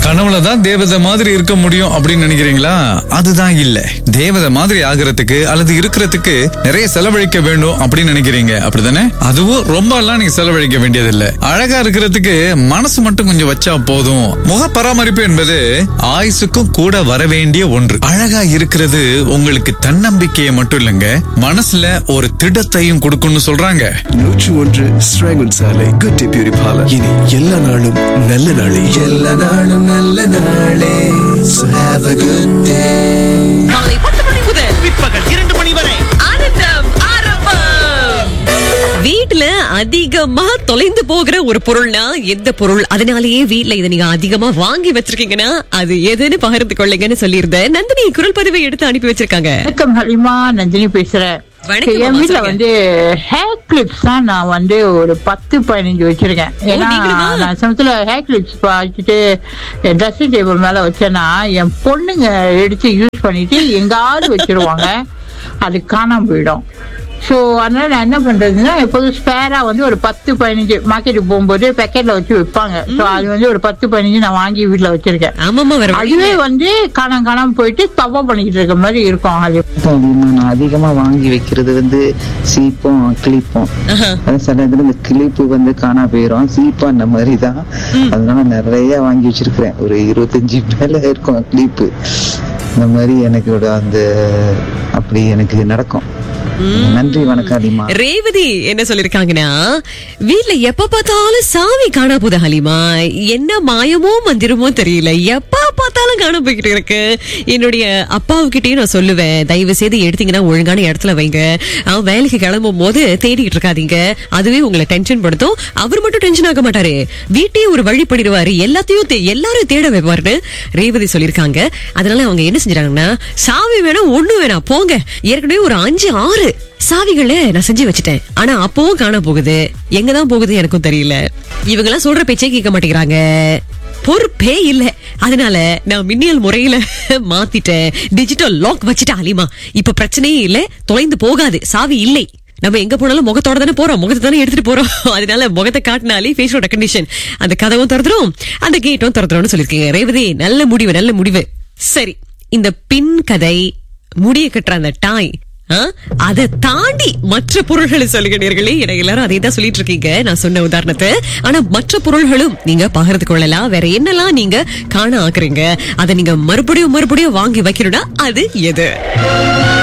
கனவுல தான் தேவதை மாதிரி இருக்க முடியும் அப்படின்னு நினைக்கிறீங்களா அதுதான் இல்ல தேவதை மாதிரி ஆகிறதுக்கு அல்லது இருக்கிறதுக்கு நிறைய செலவழிக்க வேண்டும் அப்படின்னு நினைக்கிறீங்க அப்படிதானே அதுவும் ரொம்ப எல்லாம் நீங்க செலவழிக்க வேண்டியதில்ல அழகா இருக்கிறதுக்கு மனசு மட்டும் கொஞ்சம் வச்சா போதும் முக பராமரிப்பு என்பது ஆயுசுக்கும் கூட வர வேண்டிய ஒன்று அழகா இருக்கிறது உங்களுக்கு தன்னம்பிக்கையை மட்டும் இல்லைங்க மனசுல ஒரு திடத்தையும் கொடுக்கும்னு சொல்றாங்க நூற்று ஒன்று ஸ்ராங்கன் சாலை குட்டி பியூரி பார்லர் இனி எல்லா நாளும் நல்ல நாளே எல்லா நாளும் நல்ல நாளே So have a good day. காலை பத்து மணி முதல் பிற்பகல் இரண்டு மணி வரை ஆனந்தம் ஆரம்பம் வீட்டுல அதிகமா தொலைந்து போகிற ஒரு பொருள்னா எந்த பொருள் அதனாலேயே வீட்ல இதை நீங்க அதிகமா வாங்கி வச்சிருக்கீங்கன்னா அது எதுன்னு பகிர்ந்து கொள்ளுங்கன்னு சொல்லியிருந்தேன் நந்தினி குரல் பதிவை எடுத்து அனுப்பி வச்சிருக்காங்க வணக்கம் ஹலிமா நந்தினி பேசுறேன் வணக்கம் என் அம்மா, வீட்டுல சொல்லுங்க. வந்து ஹேர் கிளிப்ஸ் தான் நான் வந்து ஒரு பத்து பதினஞ்சு வச்சிருக்கேன் ஏன்னா நீங்களுமா? நான் சமயத்துல ஹேர் கிளிப்ஸ் வச்சுட்டு என் ட்ரெஸ்ஸிங் டேபிள் மேல வச்சேன்னா என் பொண்ணுங்க எடுத்து யூஸ் பண்ணிட்டு எங்காவது வச்சிருவாங்க அது காணாம போயிடும் ஸோ அதனால நான் என்ன பண்றதுன்னா எப்போதும் ஸ்பேரா வந்து ஒரு பத்து பதினஞ்சு மார்க்கெட்டுக்கு போகும்போது பேக்கெட்ல வச்சு விற்பாங்க ஸோ அது வந்து ஒரு பத்து பதினஞ்சு நான் வாங்கி வீட்டுல வச்சிருக்கேன் ஆமாமா வர வழி அதுவே இல்ல. வந்து காணாம காணாம போயிட்டு தப்பா பண்ணிக்கிட்டு இருக்க மாதிரி இருக்கும் அது அதிகமா நான் அதிகமா வாங்கி வைக்கிறது வந்து சீப்பும் கிளிப்பும் ஆஹா. அது சில இதுல இந்த கிளிப்பு வந்து காணா போயிரும் சீப்பு அந்த மாதிரி தான் அதனால நிறைய வாங்கி வச்சிருக்கிறேன் ஒரு இருபத்தஞ்சு மேல இருக்கும் கிளிப்பு இந்த மாதிரி எனக்கு ஒரு அந்த அப்படி எனக்கு நடக்கும் நன்றி வணக்கம் அலிமா ரேவதி என்ன சொல்லிருக்காங்கன்னா வீட்ல எப்ப பார்த்தாலும் சாவி காணா போகுது ஹலிமா என்ன மாயமோ மந்திரமோ தெரியல எப்ப பார்த்தாலும் காண போய்கிட்டு இருக்கு என்னுடைய அப்பாவுக்கிட்டயும் நான் சொல்லுவேன் தயவு செய்து எடுத்தீங்கன்னா ஒழுங்கான இடத்துல வைங்க அவன் வேலைக்கு கிளம்பும் போது தேடிட்டு இருக்காதீங்க அதுவே உங்களை டென்ஷன் படுத்தும் அவர் மட்டும் டென்ஷன் ஆக மாட்டாரு வீட்டையும் ஒரு வழி பண்ணிடுவாரு எல்லாத்தையும் தே- எல்லாரும் தேட வைப்பாருன்னு ரேவதி சொல்லிருக்காங்க அதனால அவங்க என்ன செஞ்சாங்கன்னா சாவி வேணாம் ஒண்ணு வேணாம் போங்க ஏற்கனவே ஒரு அஞ்சு ஆறு சாவிகளை நான் செஞ்சு வச்சுட்டேன் ஆனா அப்பவும் காண போகுது எங்கதான் போகுது எனக்கும் தெரியல இவங்க எல்லாம் சொல்ற பேச்சே கேட்க மாட்டேங்கிறாங்க பொறுப்பே இல்ல அதனால நான் மின்னியல் முறையில மாத்திட்டேன் டிஜிட்டல் லாக் வச்சுட்டேன் அலிமா இப்ப பிரச்சனையே இல்ல தொலைந்து போகாது சாவி இல்லை நம்ம எங்க போனாலும் முகத்தோட தானே போறோம் முகத்தை தானே எடுத்துட்டு போறோம் அதனால முகத்தை காட்டினாலே ஃபேஷியல் ரெக்கக்னிஷன் அந்த கதவும் திறந்துரும் அந்த கேட்டும் திறந்துரும்னு சொல்லிருக்கீங்க ரேவதி நல்ல முடிவு நல்ல முடிவு சரி இந்த பின் கதை முடிய கட்டுற அந்த டாய் ஆ, அதை தாண்டி மற்ற பொருள்களை சொல்லுங்க நேர்களே என எல்லாரும் அதே தான் சொல்லிட்டு இருக்கீங்க நான் சொன்ன உதாரணத்தை ஆனா மற்ற பொருள்களும் நீங்க பகிர்ந்து கொள்ளலாம் வேற என்னெல்லாம் நீங்க காண ஆக்குறீங்க அதை நீங்க மறுபடியும் மறுபடியும் வாங்கி வைக்கணும்னா அது எது